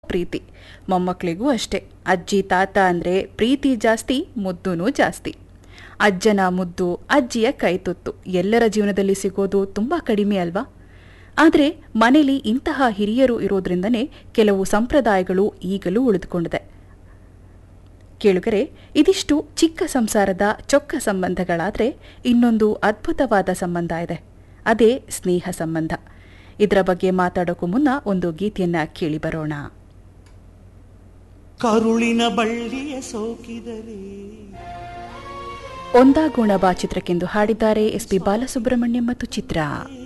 ಪ್ರೀತಿ ಮೊಮ್ಮಕ್ಕಳಿಗೂ ಅಷ್ಟೇ ಅಜ್ಜಿ ತಾತ ಅಂದರೆ ಪ್ರೀತಿ ಜಾಸ್ತಿ ಮುದ್ದೂನೂ ಜಾಸ್ತಿ ಅಜ್ಜನ ಮುದ್ದು ಅಜ್ಜಿಯ ಕೈತುತ್ತು ಎಲ್ಲರ ಜೀವನದಲ್ಲಿ ಸಿಗೋದು ತುಂಬ ಕಡಿಮೆ ಅಲ್ವಾ ಆದರೆ ಮನೇಲಿ ಇಂತಹ ಹಿರಿಯರು ಇರೋದ್ರಿಂದನೇ ಕೆಲವು ಸಂಪ್ರದಾಯಗಳು ಈಗಲೂ ಉಳಿದುಕೊಂಡಿದೆ ಕೇಳುಗರೆ ಇದಿಷ್ಟು ಚಿಕ್ಕ ಸಂಸಾರದ ಚೊಕ್ಕ ಸಂಬಂಧಗಳಾದರೆ ಇನ್ನೊಂದು ಅದ್ಭುತವಾದ ಸಂಬಂಧ ಇದೆ ಅದೇ ಸ್ನೇಹ ಸಂಬಂಧ ಇದರ ಬಗ್ಗೆ ಮಾತಾಡೋಕ್ಕೂ ಮುನ್ನ ಒಂದು ಗೀತೆಯನ್ನ ಕೇಳಿ ಬರೋಣ ಕರುಳಿನ ಬಳ್ಳಿಯ ಸೋಕಿದರೆ ಒಂದಾ ಗುಣ ಬಾ ಚಿತ್ರಕ್ಕೆಂದು ಹಾಡಿದ್ದಾರೆ ಎಸ್ ಪಿ ಬಾಲಸುಬ್ರಹ್ಮಣ್ಯಂ ಮತ್ತು ಚಿತ್ರ